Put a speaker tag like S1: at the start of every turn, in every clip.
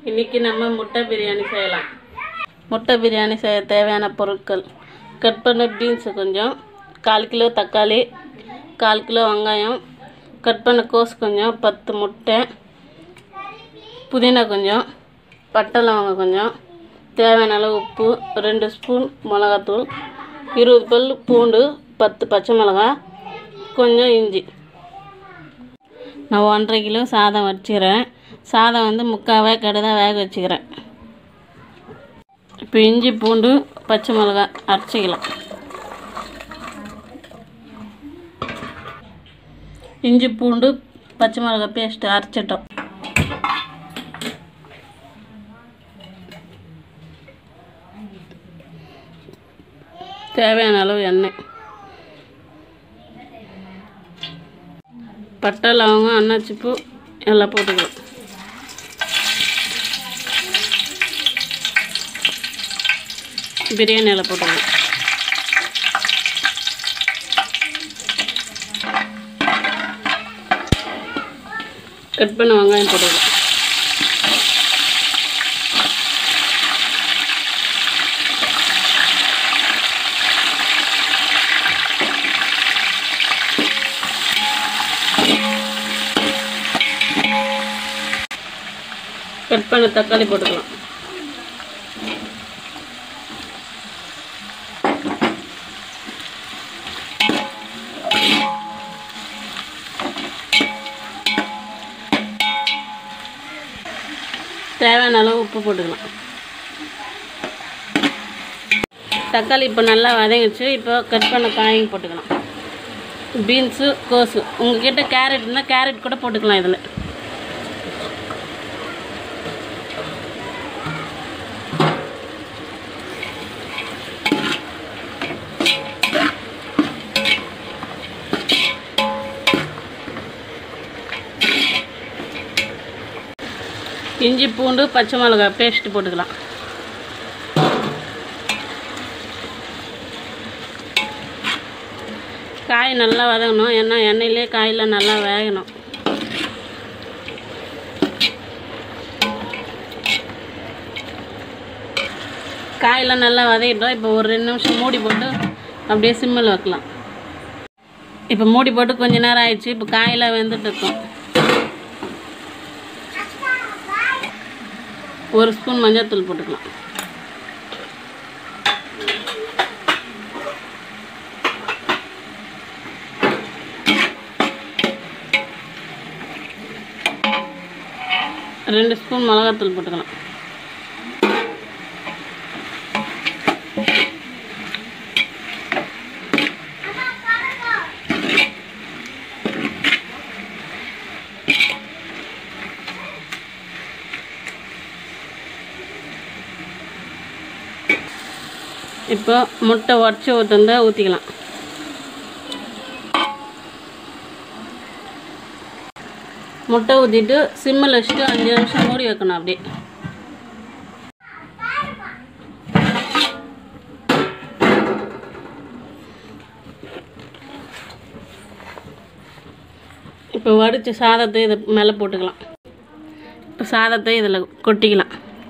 S1: இன்றைக்கி நம்ம முட்டை பிரியாணி செய்யலாம் முட்டை பிரியாணி செய்ய தேவையான பொருட்கள் கட் பண்ண பீன்ஸு கொஞ்சம் கால் கிலோ தக்காளி கால் கிலோ வெங்காயம் கட் பண்ண கோஸ் கொஞ்சம் பத்து முட்டை புதினா கொஞ்சம் பட்டை லவங்கம் கொஞ்சம் தேவையான அளவு உப்பு ரெண்டு ஸ்பூன் மிளகாத்தூள் இருபது பல் பூண்டு பத்து பச்சை மிளகாய் கொஞ்சம் இஞ்சி நான் ஒன்றரை கிலோ சாதம் வச்சுக்கிறேன் சாதம் வந்து முக்கால் வேக்காடு தான் வேக வச்சுக்கிறேன் இப்போ இஞ்சி பூண்டு பச்சை மிளகாய் அரைச்சிக்கலாம் இஞ்சி பூண்டு பச்சை மிளகாய் பேஸ்ட்டு அரைச்சிட்டோம் தேவையான அளவு எண்ணெய் பட்டை லவங்கம் அன்னாச்சிப்பூ எல்லாம் போட்டுக்கலாம் பிரியாணி இலை போட்டுக்கலாம் கட் பண்ண வெங்காயம் போட்டுக்கலாம் கட் பண்ண தக்காளி போட்டுக்கலாம் தேவையான அளவு உப்பு போட்டுக்கலாம் தக்காளி இப்போ நல்லா வதங்கிச்சு இப்போ கட் பண்ண காயும் போட்டுக்கலாம் பீன்ஸு கோஸு உங்ககிட்ட கேரட் இருந்தால் கேரட் கூட போட்டுக்கலாம் இதில் இஞ்சி பூண்டு பச்சை மிளகாய் பேஸ்ட் போட்டுக்கலாம் காய் நல்லா வதங்கணும் ஏன்னா எண்ணெயிலே காயில் நல்லா வேகணும் காயெல்லாம் நல்லா வதக்கிட்டோம் இப்போ ஒரு ரெண்டு நிமிஷம் மூடி போட்டு அப்படியே சிம்மில் வைக்கலாம் இப்போ மூடி போட்டு கொஞ்ச நேரம் ஆயிடுச்சு இப்போ காயெல்லாம் வெந்துட்டு இருக்கும் ஒரு ஸ்பூன் மஞ்சள்தூள் போட்டுக்கலாம் ரெண்டு ஸ்பூன் மிளகாத்தூள் போட்டுக்கலாம் இப்போ முட்டை உடச்சி ஊற்றுந்தா ஊற்றிக்கலாம் முட்டை ஊற்றிட்டு சிம்மில் வச்சுட்டு அஞ்சு நிமிஷம் மூடி வைக்கணும் அப்படியே இப்போ வடித்த சாதத்தை இதை மேலே போட்டுக்கலாம் இப்போ சாதத்தை இதில் கொட்டிக்கலாம்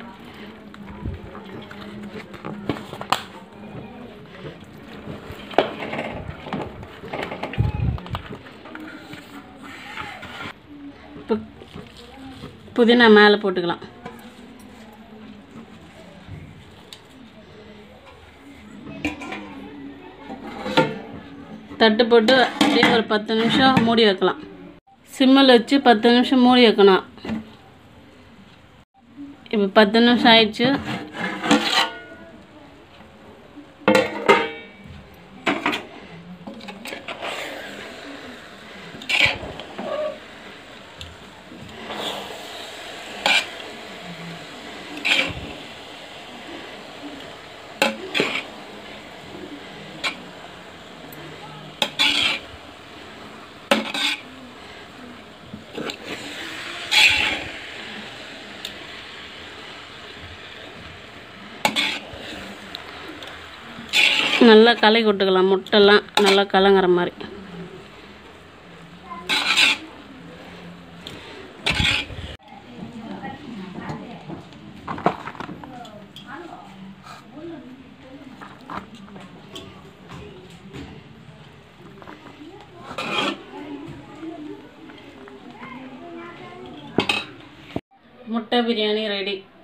S1: இப்போ புதினா மேலே போட்டுக்கலாம் தட்டு போட்டு அப்படியே ஒரு பத்து நிமிஷம் மூடி வைக்கலாம் சிம்மில் வச்சு பத்து நிமிஷம் மூடி வைக்கணும் இப்போ பத்து நிமிஷம் ஆயிடுச்சு நல்லா களை கொட்டுக்கலாம் முட்டைலாம் நல்லா கலங்குற மாதிரி முட்டை பிரியாணி ரெடி